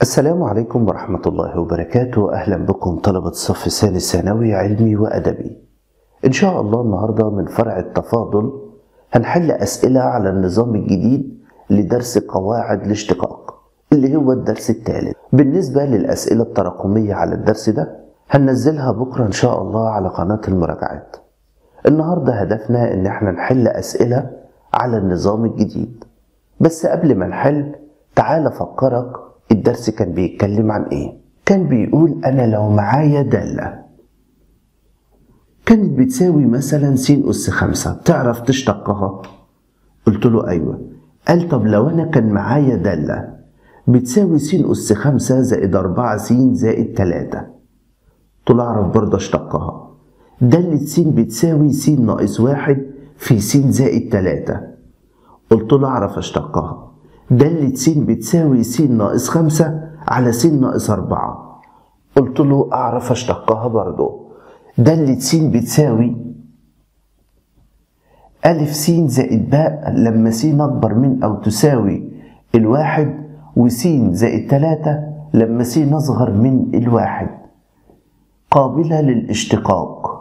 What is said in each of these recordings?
السلام عليكم ورحمة الله وبركاته أهلا بكم طلبة الصف الثاني الثانوي علمي وأدبي إن شاء الله النهاردة من فرع التفاضل هنحل أسئلة على النظام الجديد لدرس قواعد الاشتقاق اللي هو الدرس الثالث بالنسبة للأسئلة التراكمية على الدرس ده هننزلها بكرة إن شاء الله على قناة المراجعات النهاردة هدفنا إن احنا نحل أسئلة على النظام الجديد بس قبل ما نحل تعال أفكرك الدرس كان بيتكلم عن إيه كان بيقول أنا لو معايا دالة كانت بتساوي مثلا س أس خمسة تعرف تشتقها قلت له أيوة قال طب لو أنا كان معايا دالة بتساوي س أس خمسة زائد أربعة س زائد تلاتة قلت له أعرف برضه أشتقها دالة س بتساوي س ناقص واحد في س زائد تلاتة قلت له أعرف أشتقها دالة س بتساوي س ناقص خمسة على س ناقص أربعة قلت له أعرف أشتقها برضه دالة س بتساوي ألف س زائد باء لما س أكبر من أو تساوي الواحد وس زائد تلاتة لما س أصغر من الواحد قابلة للاشتقاق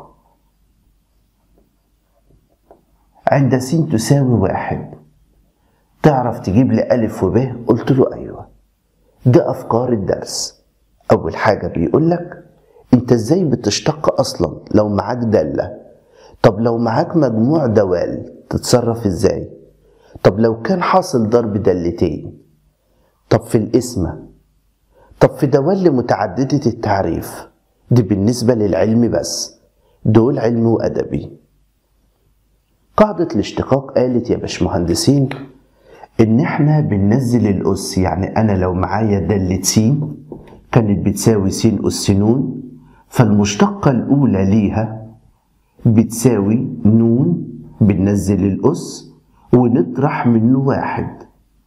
عند س تساوي واحد تعرف تجيب لي ألف وب قلت له أيوة ده أفكار الدرس أول حاجة بيقول لك أنت إزاي بتشتق أصلا لو معاك دالة طب لو معاك مجموع دوال تتصرف إزاي طب لو كان حاصل ضرب دالتين طب في القسمة طب في دوال متعددة التعريف دي بالنسبة للعلم بس دول علم وأدبي قاعدة الاشتقاق قالت يا باشمهندسين إن إحنا بننزل الأس يعني أنا لو معايا دالة س كانت بتساوي س أس ن فالمشتقة الأولى ليها بتساوي ن بننزل الأس ونطرح منه واحد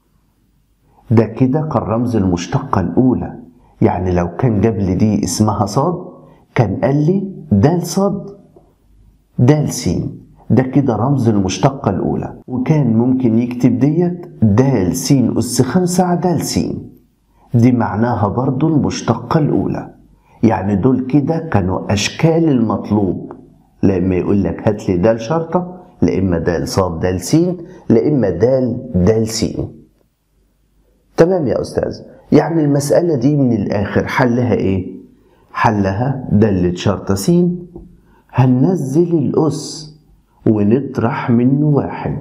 ده كده كان رمز المشتقة الأولى يعني لو كان جاب لي دي اسمها صاد كان قال لي د صاد د س ده كده رمز المشتقة الأولى وكان ممكن يكتب ديت د س أس خمسة على د س دي معناها برضو المشتقة الأولى يعني دول كده كانوا أشكال المطلوب لما يقول لك هات لي د شرطة لا إما د صاد د س لا إما د د س تمام يا أستاذ يعني المسألة دي من الآخر حلها إيه؟ حلها دالة شرطة س هننزل الأس ونطرح منه واحد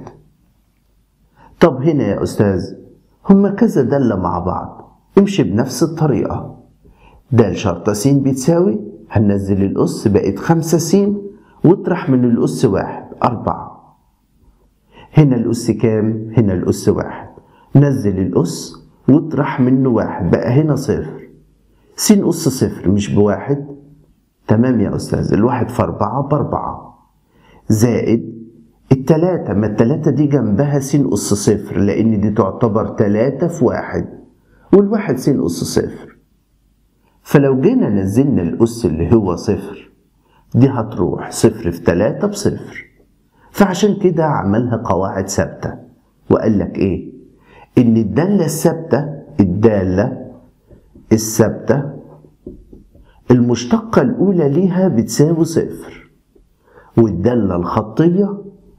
طب هنا يا أستاذ هما كذا دالة مع بعض امشي بنفس الطريقة دال شرطة س بتساوي هننزل الأس بقت خمسة س واطرح من الأس واحد أربعة هنا الأس كام؟ هنا الأس واحد نزل الأس واطرح منه واحد بقى هنا صفر س أس صفر مش بواحد تمام يا أستاذ الواحد في أربعة بأربعة زائد التلاتة ما التلاتة دي جنبها س أس صفر لأن دي تعتبر تلاتة في واحد والواحد س أس صفر فلو جينا نزلنا الأس اللي هو صفر دي هتروح صفر في تلاتة بصفر فعشان كده عملها قواعد ثابتة وقال لك إيه؟ إن الدالة الثابتة الدالة الثابتة المشتقة الأولى ليها بتساوي صفر والدالة الخطية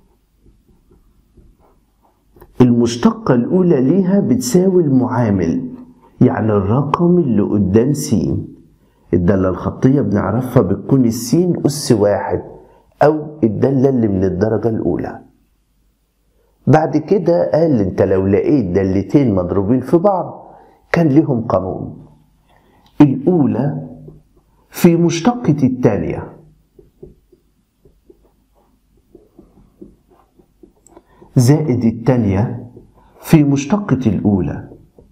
المشتقة الأولى ليها بتساوي المعامل يعني الرقم اللي قدام س الدالة الخطية بنعرفها بتكون السين أس واحد أو الدالة اللي من الدرجة الأولى بعد كده قال انت لو لقيت دالتين مضروبين في بعض كان لهم قانون الأولى في مشتقة الثانية زائد الثانية في مشتقة الأولى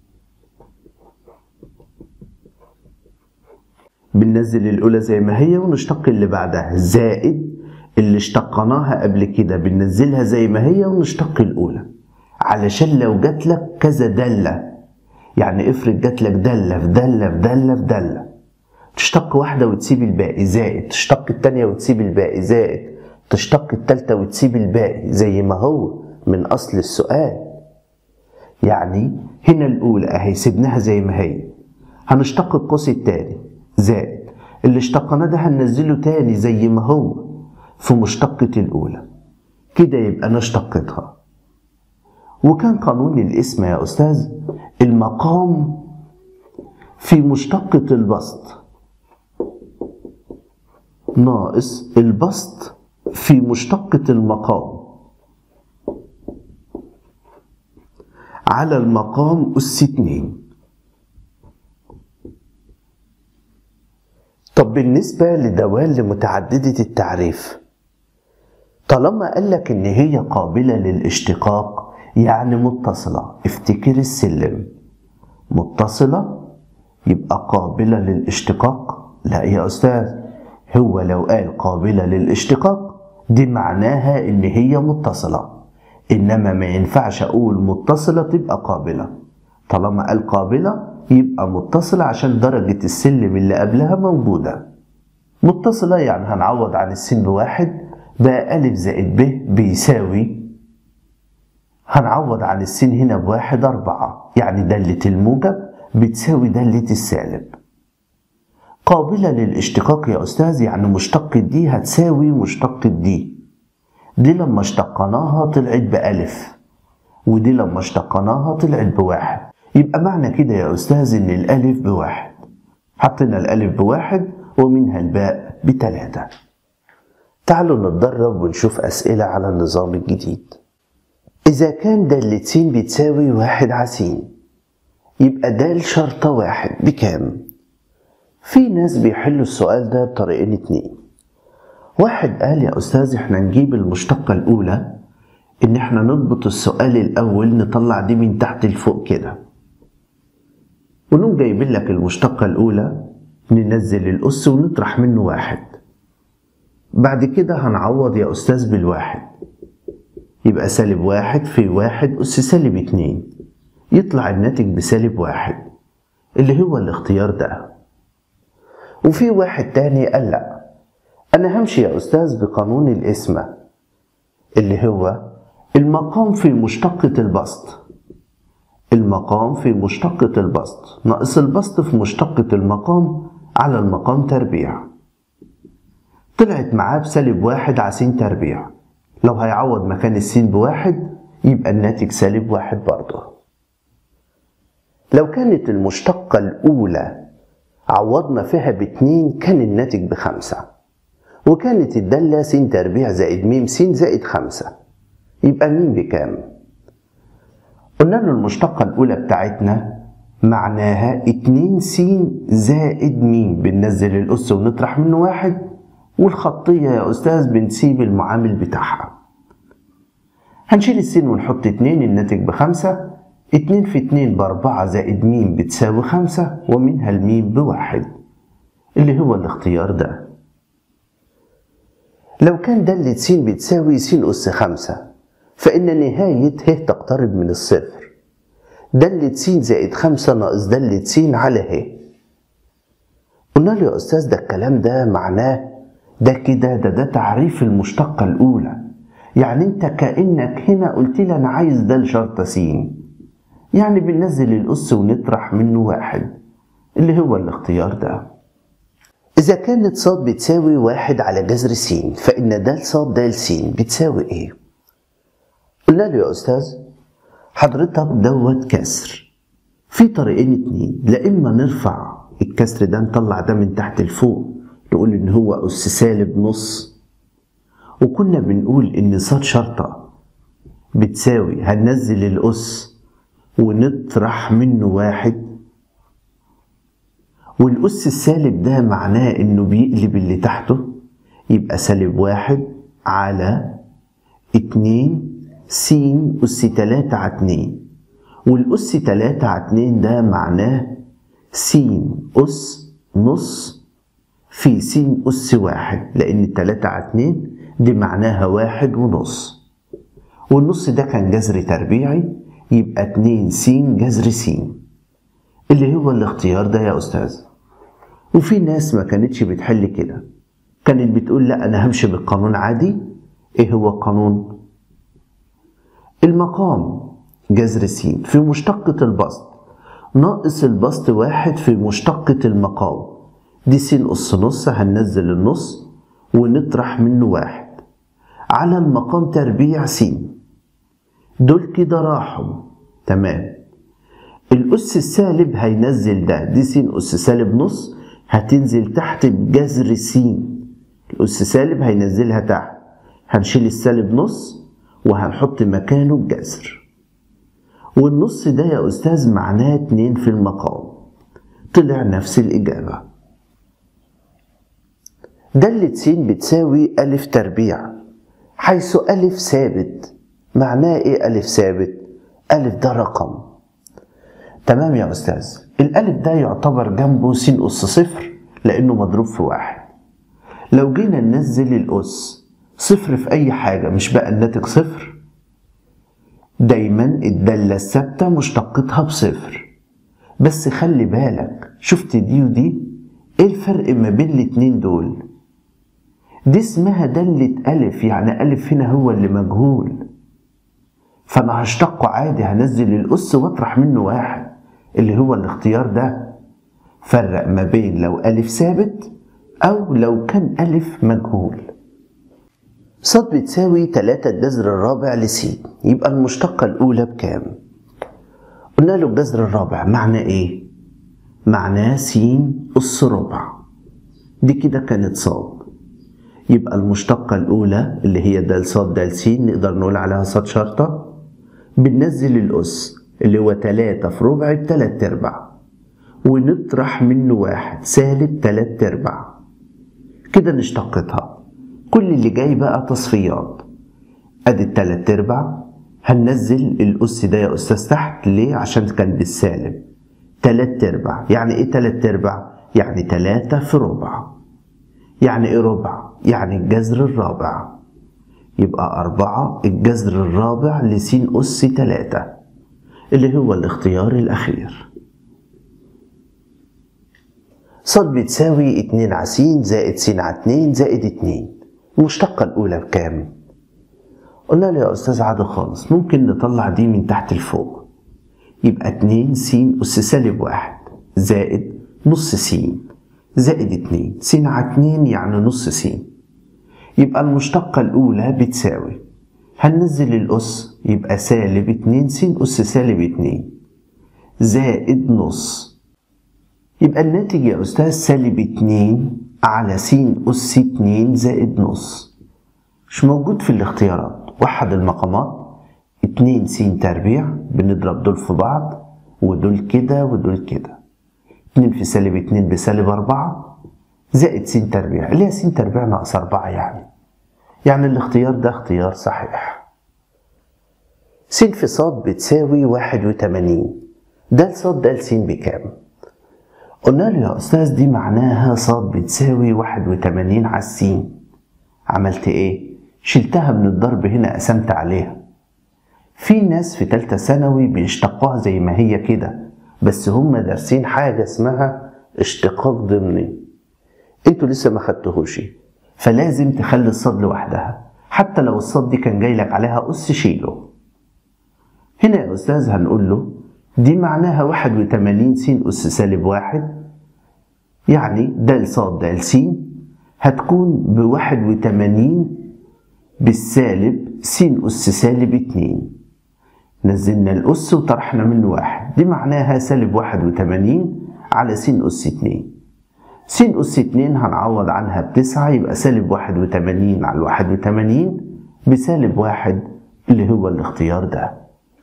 بننزل الأولى زي ما هي ونشتق اللي بعدها زائد اللي اشتقناها قبل كده بننزلها زي ما هي ونشتق الأولى علشان لو جات لك كذا دالة يعني افرض جات لك دالة في دالة في دالة في دالة تشتق واحدة وتسيب الباقي زائد تشتق التانية وتسيب الباقي زائد تشتق التالتة وتسيب الباقي زي ما هو من أصل السؤال يعني هنا الأولى أهي سيبناها زي ما هي هنشتق القوس التاني زائد اللي اشتقناه ده هننزله تاني زي ما هو في مشتقة الأولى كده يبقى أنا اشتقتها وكان قانون الاسم يا أستاذ المقام في مشتقة البسط ناقص البسط في مشتقة المقام على المقام أس اتنين طب بالنسبة لدوال متعددة التعريف طالما قالك إن هي قابلة للاشتقاق يعني متصلة افتكر السلم متصلة يبقى قابلة للاشتقاق لا يا أستاذ هو لو قال قابلة للاشتقاق دي معناها إن هي متصلة إنما ما ينفعش أقول متصلة تبقى قابلة طالما قال قابلة يبقى متصلة عشان درجة السلم اللي قبلها موجودة متصلة يعني هنعوض عن السين بواحد بقى ألف زائد ب بيساوي هنعوض عن السين هنا بواحد أربعة يعني دالة الموجب بتساوي دالة السالب قابلة للاشتقاق يا أستاذ يعني مشتقة دي هتساوي مشتقة دي دي لما اشتقناها طلعت بألف ودي لما اشتقناها طلعت بواحد يبقى معنى كده يا أستاذ إن الألف بواحد حطينا الألف بواحد ومنها الباء بتلاتة تعالوا نتدرب ونشوف أسئلة على النظام الجديد إذا كان دالة س بتساوي واحد على س يبقى دال شرطة واحد بكام؟ في ناس بيحلوا السؤال ده بطريقين اتنين واحد قال يا أستاذ احنا نجيب المشتقة الأولى إن احنا نضبط السؤال الأول نطلع دي من تحت لفوق كده ونقوم جايبين لك المشتقة الأولى ننزل الأس ونطرح منه واحد بعد كده هنعوض يا أستاذ بالواحد يبقى سالب واحد في واحد أس سالب اتنين يطلع الناتج بسالب واحد اللي هو الاختيار ده وفي واحد تاني قال لأ أنا همشي يا أستاذ بقانون القسمة اللي هو المقام في مشتقة البسط المقام في مشتقة البسط ناقص البسط في مشتقة المقام على المقام تربيع طلعت معاه بسالب واحد على س تربيع لو هيعوض مكان السين بواحد يبقى الناتج سالب واحد برضه لو كانت المشتقة الأولى عوضنا فيها باتنين كان الناتج بخمسة وكانت الدالة س تربيع زائد م س زائد خمسة يبقى م بكام؟ قلنا له المشتقة الأولى بتاعتنا معناها اتنين س زائد م بننزل الأس ونطرح منه واحد والخطية يا أستاذ بنسيب المعامل بتاعها هنشيل السين ونحط اتنين الناتج بخمسة اتنين في اتنين بأربعة زائد م بتساوي خمسة ومنها الميم بواحد اللي هو الاختيار ده لو كان دالة س بتساوي س أس خمسة فإن نهاية ه تقترب من الصفر دالة س زائد خمسة ناقص دالة س على ه قلنا له يا أستاذ ده الكلام ده معناه ده كده ده ده تعريف المشتقة الأولى يعني أنت كأنك هنا قلت لي أنا عايز دال شرطة س يعني بننزل الأس ونطرح منه واحد اللي هو الاختيار ده إذا كانت ص بتساوي واحد على جذر س فإن د ص د س بتساوي إيه؟ قلنا له يا أستاذ حضرتك دوت كسر في طريقين اتنين لا إما نرفع الكسر ده نطلع ده من تحت لفوق نقول إن هو أس سالب نص وكنا بنقول إن ص شرطة بتساوي هننزل الأس ونطرح منه واحد والأس السالب ده معناه إنه بيقلب اللي تحته يبقى سالب واحد على اتنين س أس تلاتة على اتنين والأس تلاتة على اتنين ده معناه س أس نص في س أس واحد لأن التلاتة على اتنين دي معناها واحد ونص والنص ده كان جذر تربيعي يبقى اتنين س جذر س اللي هو الاختيار ده يا أستاذ وفي ناس ما كانتش بتحل كده كانت بتقول لا أنا همشي بالقانون عادي إيه هو القانون؟ المقام جذر س في مشتقة البسط ناقص البسط واحد في مشتقة المقام دي س أس نص هننزل النص ونطرح منه واحد على المقام تربيع س دول كده راحوا تمام الأس السالب هينزل ده دي س أس سالب نص هتنزل تحت بجذر س الأس سالب هينزلها تحت هنشيل السالب نص وهنحط مكانه الجذر والنص ده يا أستاذ معناه اتنين في المقام طلع نفس الإجابة دالة س بتساوي ألف تربيع حيث ألف ثابت معناه إيه ألف ثابت؟ ألف ده رقم تمام يا أستاذ الألف ده يعتبر جنبه س أس صفر لأنه مضروب في واحد لو جينا ننزل الأس صفر في أي حاجة مش بقى الناتج صفر دايما الدالة الثابتة مشتقتها بصفر بس خلي بالك شفت دي ودي ايه الفرق ما بين الاتنين دول دي اسمها دالة ألف يعني ألف هنا هو اللي مجهول فأنا هشتقه عادي هنزل الأس وأطرح منه واحد اللي هو الاختيار ده فرق ما بين لو ألف ثابت أو لو كان ألف مجهول صاد بتساوي تلاتة الجذر الرابع لس يبقى المشتقة الأولى بكام؟ قلنا له الجذر الرابع معناه إيه؟ معناه س أس ربع دي كده كانت صاد يبقى المشتقة الأولى اللي هي د صاد د س نقدر نقول عليها صاد شرطة بننزل الأس اللي هو تلاتة في ربع بتلات أرباع ونطرح منه واحد سالب تلات أرباع كده نشتقتها كل اللي جاي بقى تصفيات ادي التلات ارباع هننزل الاس ده يا استاذ تحت ليه عشان كان بالسالب تلات ارباع يعني ايه تلات ارباع يعني تلاتة في ربع يعني ايه ربع يعني الجذر الرابع يبقى أربعة الجذر الرابع لس أس تلاتة اللي هو الاختيار الأخير صاد بتساوي اتنين على س زائد س على اتنين زائد اتنين المشتقة الأولى بكام؟ قلنا له يا أستاذ عادي خالص ممكن نطلع دي من تحت لفوق يبقى اتنين س أس سالب واحد زائد نص س زائد اتنين س على اتنين يعني نص س يبقى المشتقة الأولى بتساوي هننزل الأس يبقى سالب اتنين س أس سالب اتنين زائد نص يبقى الناتج يا أستاذ سالب اتنين على س أس اتنين زائد نص مش موجود في الاختيارات وحد المقامات اتنين س تربيع بنضرب دول في بعض ودول كده ودول كده اتنين في سالب اتنين بسالب أربعة زائد س تربيع اللي هي س تربيع ناقص أربعة يعني يعني الاختيار ده اختيار صحيح س في صاد بتساوي واحد وتمانين د صاد د س بكام؟ قلنا له يا أستاذ دي معناها صاد بتساوي واحد وتمانين على السين عملت إيه؟ شلتها من الضرب هنا قسمت عليها في ناس في تالتة ثانوي بيشتقوها زي ما هي كده بس هم دارسين حاجة اسمها اشتقاق ضمني انتوا لسه ما خدتوهوش فلازم تخلي الصاد لوحدها حتى لو الصاد دي كان جاي لك عليها أس شيله هنا يا أستاذ هنقول له دي معناها واحد وتمانين س أس سالب واحد يعني د صاد د س هتكون بواحد وتمانين بالسالب س أس سالب اتنين نزلنا الأس وطرحنا منه واحد دي معناها سالب واحد وتمانين على س أس اتنين س أس اتنين هنعوض عنها بتسعة يبقى سالب واحد وتمانين على الواحد وتمانين بسالب واحد اللي هو الاختيار ده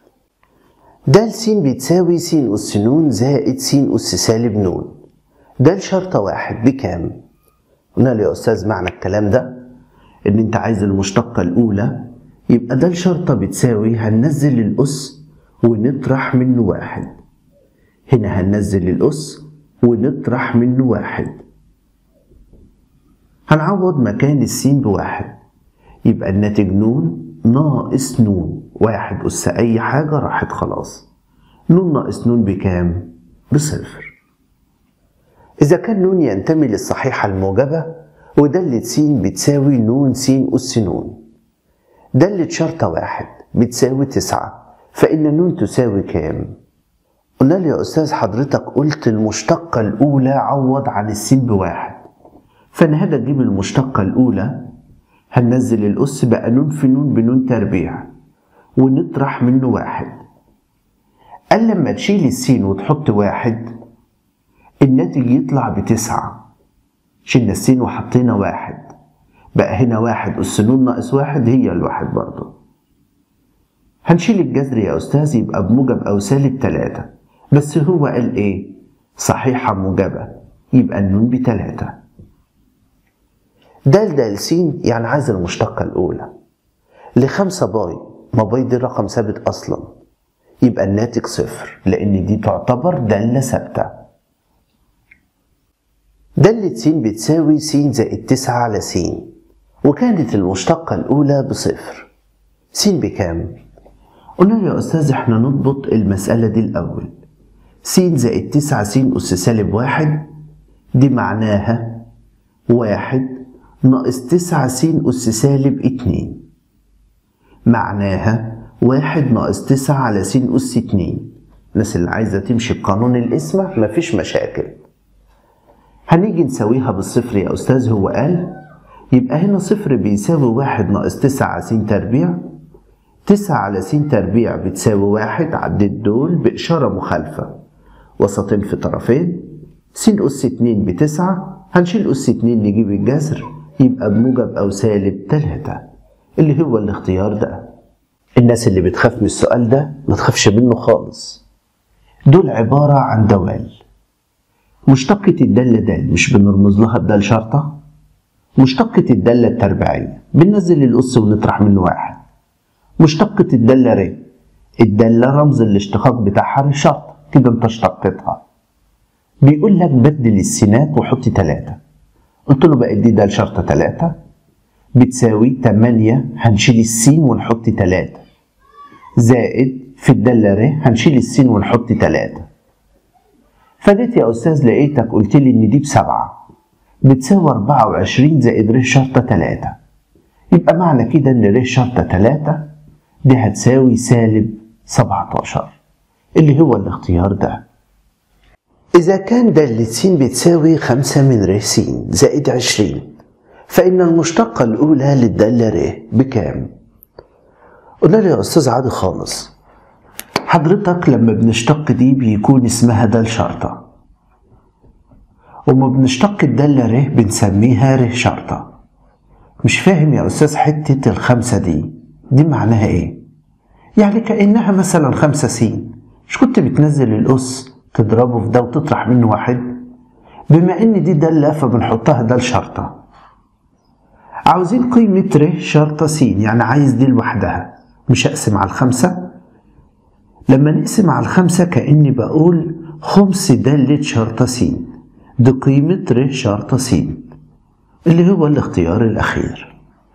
د س بتساوي س أس ن زائد س أس سالب ن ده شرطة واحد بكام؟ قلنا له يا أستاذ معنى الكلام ده إن أنت عايز المشتقة الأولى يبقى ده الشرطة بتساوي هننزل الأس ونطرح منه واحد هنا هننزل الأس ونطرح منه واحد هنعوض مكان السين بواحد يبقى الناتج نون ناقص نون واحد أس أي حاجة راحت خلاص نون ناقص نون بكام؟ بصفر إذا كان نون ينتمي للصحيحة الموجبة ودالة س بتساوي نون س أس نون دالة شرطة واحد بتساوي تسعة فإن نون تساوي كام؟ قلنا له يا أستاذ حضرتك قلت المشتقة الأولى عوض عن السين بواحد فأنا هاجي أجيب المشتقة الأولى هننزل الأس بقى نون في نون بنون تربيع ونطرح منه واحد قال لما تشيل السين وتحط واحد الناتج يطلع بتسعة شلنا السين وحطينا واحد بقى هنا واحد أس نون ناقص واحد هي الواحد برضه هنشيل الجذر يا أستاذ يبقى بموجب أو سالب تلاتة بس هو قال إيه؟ صحيحة موجبة يبقى النون بتلاتة دال دال س يعني عايز المشتقة الأولى لخمسة باي ما باي دي رقم ثابت أصلا يبقى الناتج صفر لأن دي تعتبر دالة ثابتة دالة س بتساوي س زائد تسعة على س وكانت المشتقة الأولى بصفر س بكام؟ قلنا له يا أستاذ احنا نضبط المسألة دي الأول س زائد تسعة س أس سالب واحد دي معناها واحد ناقص تسعة س أس سالب اتنين معناها واحد ناقص تسعة على س أس اتنين الناس اللي عايزة تمشي بقانون القسمة مفيش مشاكل هنيجي نساويها بالصفر يا أستاذ هو قال يبقى هنا صفر بيساوي واحد ناقص تسعة على س تربيع تسعة على س تربيع بتساوي واحد عديت دول بإشارة مخالفة وسطين في طرفين س أس اتنين بتسعة هنشيل أس اتنين نجيب الجذر يبقى بموجب أو سالب تلاتة اللي هو الاختيار ده الناس اللي بتخاف من السؤال ده ما تخافش منه خالص دول عبارة عن دوال مشتقة الدالة دال مش بنرمز لها بدال شرطة مشتقة الدالة التربيعية بننزل الأس ونطرح منه واحد مشتقة الدالة ر الدالة رمز الاشتقاق بتاعها ر شرطة كده انت اشتقتها بيقول لك بدل السينات وحط تلاتة قلت له بقى دي دال شرطة تلاتة بتساوي تمانية هنشيل السين ونحط تلاتة زائد في الدالة ر هنشيل السين ونحط تلاتة فجيت يا أستاذ لقيتك قلت لي إن دي بسبعة بتساوي أربعة وعشرين زائد ر شرطة تلاتة يبقى معنى كده إن ر شرطة تلاتة دي هتساوي سالب سبعتاشر اللي هو الاختيار ده إذا كان دالة س بتساوي خمسة من ر س زائد عشرين فإن المشتقة الأولى للدالة ر بكام؟ قلنا له يا أستاذ عادي خالص حضرتك لما بنشتق دي بيكون اسمها دال شرطة وما بنشتق الدالة ر بنسميها ر شرطة مش فاهم يا أستاذ حتة الخمسة دي دي معناها إيه؟ يعني كأنها مثلا خمسة س مش كنت بتنزل الأس تضربه في ده وتطرح منه واحد بما إن دي دالة فبنحطها دال شرطة عاوزين قيمة ر شرطة س يعني عايز دي لوحدها مش هقسم على الخمسة لما نقسم على الخمسة كأني بقول خمس دالة شرطة س دي قيمة ر شرطة س اللي هو الاختيار الأخير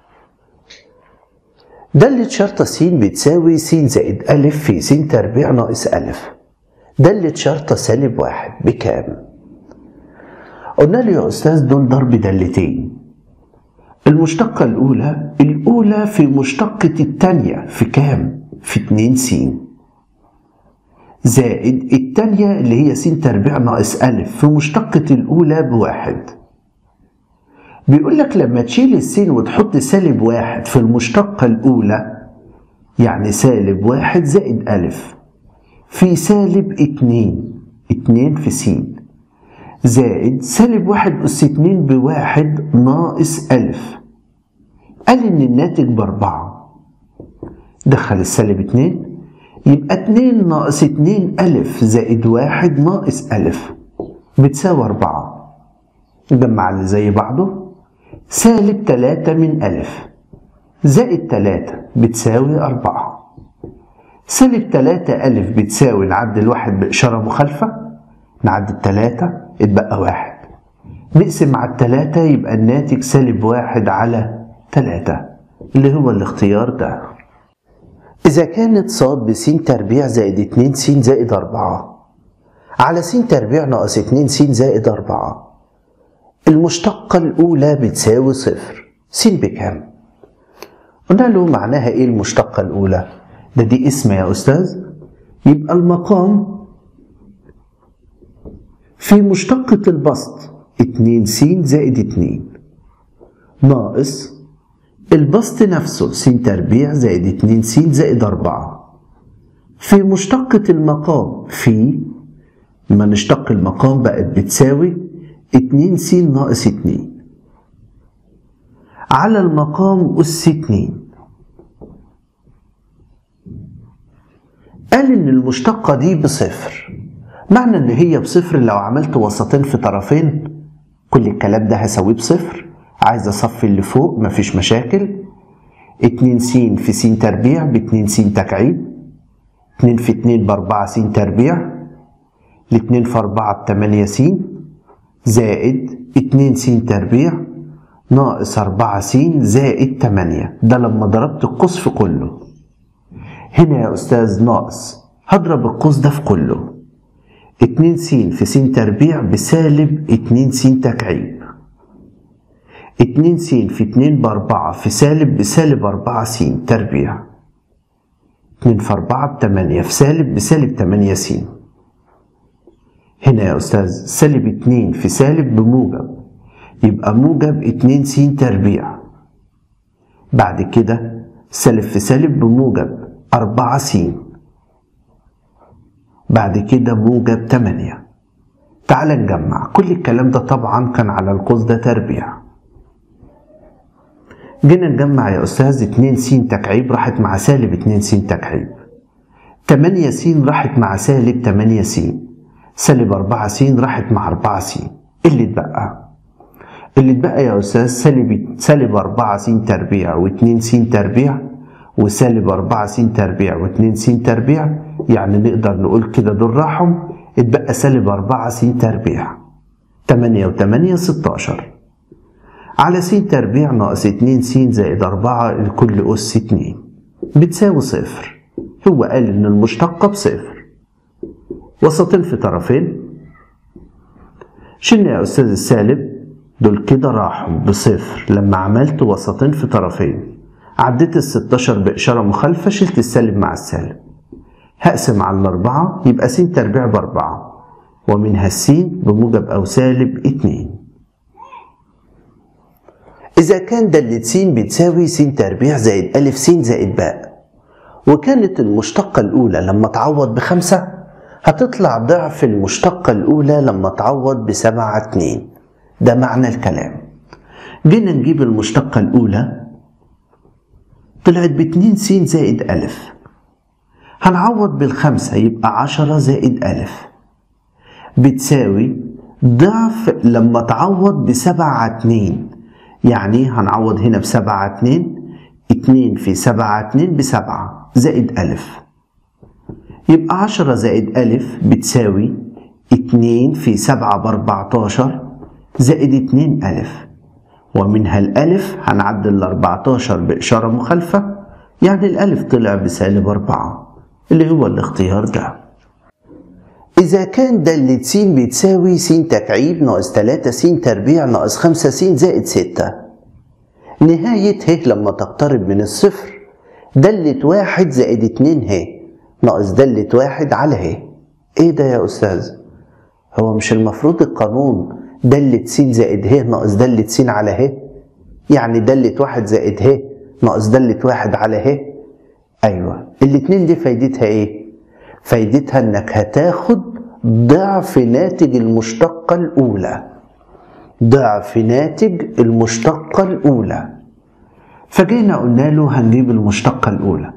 دالة شرطة س بتساوي س زائد أ في س تربيع ناقص أ دالة شرطة سالب واحد بكام؟ قلنا له يا أستاذ دول ضرب دالتين المشتقة الأولى الأولى في مشتقة التانية في كام؟ في اتنين س زائد التانية اللي هي س تربيع ناقص أ في مشتقة الأولى بواحد بيقول لك لما تشيل السين وتحط سالب واحد في المشتقة الأولى يعني سالب واحد زائد أ في سالب اتنين اتنين في س زائد سالب واحد أس اتنين بواحد ناقص ألف قال إن الناتج بأربعة دخل السالب اتنين يبقى اتنين ناقص اتنين ألف زائد واحد ناقص ألف بتساوي أربعة نجمع اللي زي بعضه سالب تلاتة من ألف زائد تلاتة بتساوي أربعة سالب تلاتة ألف بتساوي نعدل واحد بإشارة مخالفة نعدل تلاتة اتبقى واحد نقسم على التلاتة يبقى الناتج سالب واحد على تلاتة اللي هو الاختيار ده إذا كانت ص بس تربيع زائد اتنين س زائد أربعة على س تربيع ناقص اتنين س زائد أربعة المشتقة الأولى بتساوي صفر س بكام؟ قلنا له معناها إيه المشتقة الأولى؟ ده دي اسم يا أستاذ يبقى المقام في مشتقة البسط اتنين س زائد اتنين ناقص البسط نفسه س تربيع زائد اتنين س زائد أربعة في مشتقة المقام في لما نشتق المقام بقت بتساوي اتنين س ناقص اتنين على المقام أس اتنين قال إن المشتقة دي بصفر معنى إن هي بصفر لو عملت وسطين في طرفين كل الكلام ده هساويه بصفر عايز أصفي اللي فوق مفيش مشاكل اتنين س في س تربيع باتنين س تكعيب اتنين في اتنين بأربعة س تربيع الاتنين في أربعة بتمانية س زائد اتنين س تربيع ناقص أربعة س زائد تمانية ده لما ضربت القوس في كله هنا يا أستاذ ناقص هضرب القوس ده في كله اتنين س في س تربيع بسالب اتنين س تكعيب اتنين س في اتنين بأربعة في سالب بسالب أربعة س تربيع اتنين في أربعة بتمانية في سالب بسالب تمانية س هنا يا أستاذ سالب اتنين في سالب بموجب يبقى موجب اتنين س تربيع بعد كده سالب في سالب بموجب أربعة س بعد كده موجب تمانية تعال نجمع كل الكلام ده طبعا كان على القوس ده تربيع جينا نجمع يا أستاذ اتنين س تكعيب راحت مع سالب اتنين س تكعيب تمانية س راحت مع سالب تمانية س سالب أربعة س راحت مع أربعة س اللي اتبقى اللي اتبقى يا أستاذ سالب سالب أربعة س تربيع واتنين س تربيع وسالب أربعة س تربيع واتنين س تربيع يعني نقدر نقول كده دول راحوا اتبقى سالب أربعة س تربيع تمانية وتمانية ستاشر على س تربيع ناقص اتنين س زائد أربعة لكل أس اتنين بتساوي صفر هو قال إن المشتقة بصفر وسطين في طرفين شلنا يا أستاذ السالب دول كده راحوا بصفر لما عملت وسطين في طرفين عديت الستاشر بإشارة مخالفة شلت السالب مع السالب هقسم على الأربعة يبقى س تربيع بأربعة ومنها السين بموجب أو سالب اتنين إذا كان دالة س بتساوي س تربيع زائد ألف س زائد باء وكانت المشتقة الأولى لما تعوض بخمسة هتطلع ضعف المشتقة الأولى لما تعوض بسبعة اتنين ده معنى الكلام جينا نجيب المشتقة الأولى طلعت باتنين س زائد ألف هنعوض بالخمسة يبقى عشرة زائد ألف بتساوي ضعف لما تعوض بسبعة اتنين يعني هنعوض هنا بسبعة اتنين اتنين في سبعة اتنين بسبعة زائد ألف يبقى عشرة زائد ألف بتساوي اتنين في سبعة بأربعتاشر زائد اتنين ألف ومنها الألف هنعدل الأربعتاشر بإشارة مخالفة يعني الألف طلع بسالب أربعة اللي هو الاختيار ده إذا كان دالة س بتساوي س تكعيب ناقص تلاتة س تربيع ناقص خمسة س زائد ستة نهاية ه لما تقترب من الصفر دالة واحد زائد اتنين ه ناقص دالة واحد على ه ايه ده يا أستاذ؟ هو مش المفروض القانون دالة س زائد ه ناقص دالة س على ه يعني دالة واحد زائد ه ناقص دالة واحد على ه أيوة الاتنين دي فايدتها ايه؟ فايدتها انك هتاخد ضعف ناتج المشتقة الأولى ضعف ناتج المشتقة الأولى فجينا قلنا له هنجيب المشتقة الأولى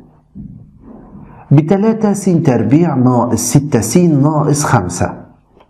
بتلاتة س تربيع ناقص ستة س ناقص خمسة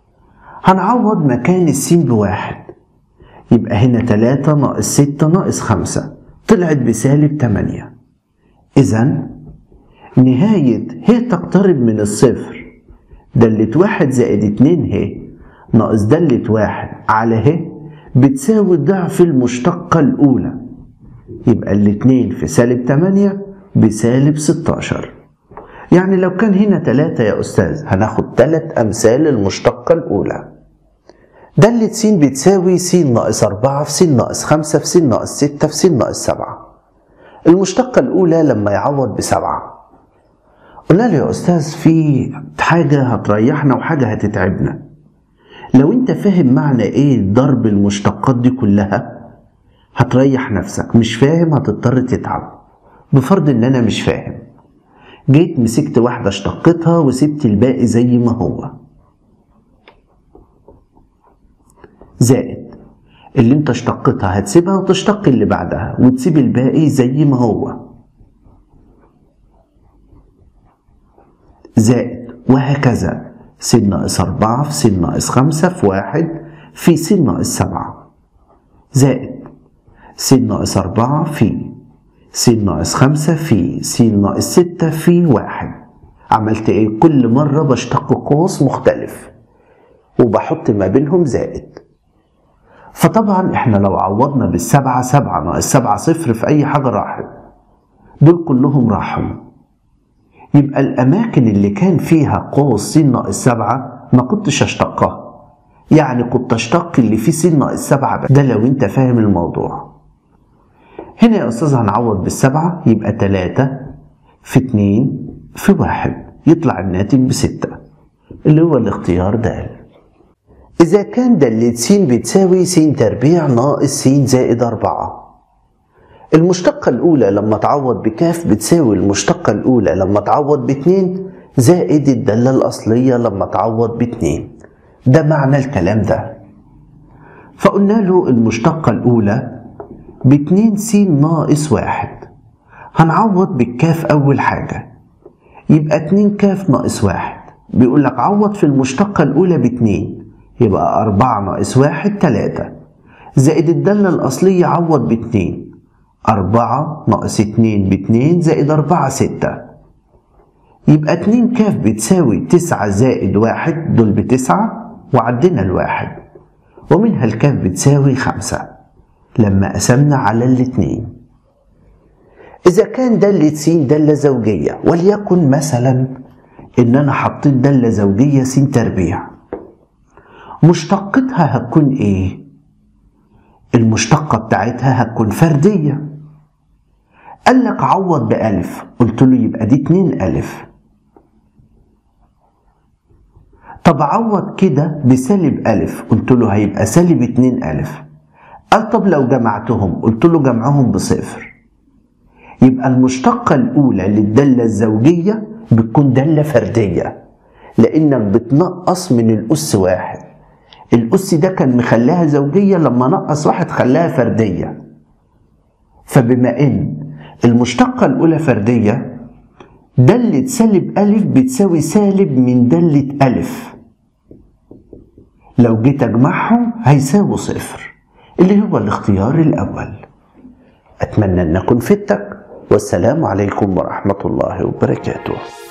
هنعوض مكان السين بواحد يبقى هنا تلاتة ناقص ستة ناقص خمسة طلعت بسالب تمانية إذا نهاية ه تقترب من الصفر دالة واحد زائد اتنين ه ناقص دالة واحد على ه بتساوي ضعف المشتقة الأولى يبقى الاتنين في سالب تمانية بسالب ستاشر يعني لو كان هنا تلاتة يا أستاذ هناخد تلات أمثال المشتقة الأولى دالة س بتساوي س ناقص أربعة في س ناقص خمسة في س ناقص ستة في س ناقص سبعة المشتقة الأولى لما يعوض بسبعة قلنا له يا أستاذ في حاجة هتريحنا وحاجة هتتعبنا لو انت فاهم معنى ايه ضرب المشتقات دي كلها هتريح نفسك مش فاهم هتضطر تتعب بفرض ان انا مش فاهم جيت مسكت واحدة اشتقتها وسبت الباقي زي ما هو زائد اللي انت اشتقتها هتسيبها وتشتق اللي بعدها وتسيب الباقي زي ما هو زائد وهكذا س ناقص أربعة في س ناقص خمسة في واحد في س ناقص سبعة زائد س ناقص أربعة في س ناقص خمسة في س ناقص ستة في واحد عملت ايه؟ كل مرة بشتق قوس مختلف وبحط ما بينهم زائد فطبعا احنا لو عوضنا بالسبعة سبعة ناقص سبعة صفر في أي حاجة راحت دول كلهم راحوا يبقى الأماكن اللي كان فيها قوس س ناقص سبعة ما كنتش أشتقها يعني كنت أشتق اللي فيه س ناقص سبعة بس ده لو أنت فاهم الموضوع هنا يا أستاذ هنعوض بالسبعة يبقى تلاتة في اتنين في واحد يطلع الناتج بستة اللي هو الاختيار د إذا كان دالة س بتساوي س تربيع ناقص س زائد أربعة المشتقة الأولى لما تعوض بكاف بتساوي المشتقة الأولى لما تعوض باتنين زائد الدالة الأصلية لما تعوض باتنين ده معنى الكلام ده فقلنا له المشتقة الأولى باتنين س ناقص واحد هنعوض بالكاف أول حاجة يبقى اتنين كاف ناقص واحد بيقول لك عوض في المشتقة الأولى باتنين يبقى أربعة ناقص واحد تلاتة زائد الدالة الأصلية عوض باتنين أربعة ناقص اتنين باتنين زائد أربعة ستة يبقى اتنين كاف بتساوي تسعة زائد واحد دول بتسعة وعدنا الواحد ومنها الكاف بتساوي خمسة لما قسمنا على الاتنين إذا كان دالة س دالة زوجية وليكن مثلا إن أنا حطيت دالة زوجية س تربيع مشتقتها هتكون إيه؟ المشتقة بتاعتها هتكون فردية قال لك عوض بألف قلت له يبقى دي اتنين ألف طب عوض كده بسالب ألف قلت له هيبقى سالب اتنين ألف قال طب لو جمعتهم قلت له جمعهم بصفر يبقى المشتقة الأولى للدالة الزوجية بتكون دالة فردية لأنك بتنقص من الأس واحد الأس ده كان مخلاها زوجية لما نقص واحد خلاها فردية فبما إن المشتقة الأولى فردية دالة سالب ألف بتساوي سالب من دالة ألف لو جيت أجمعهم هيساوي صفر اللي هو الاختيار الأول أتمنى أن أكون فدتك والسلام عليكم ورحمة الله وبركاته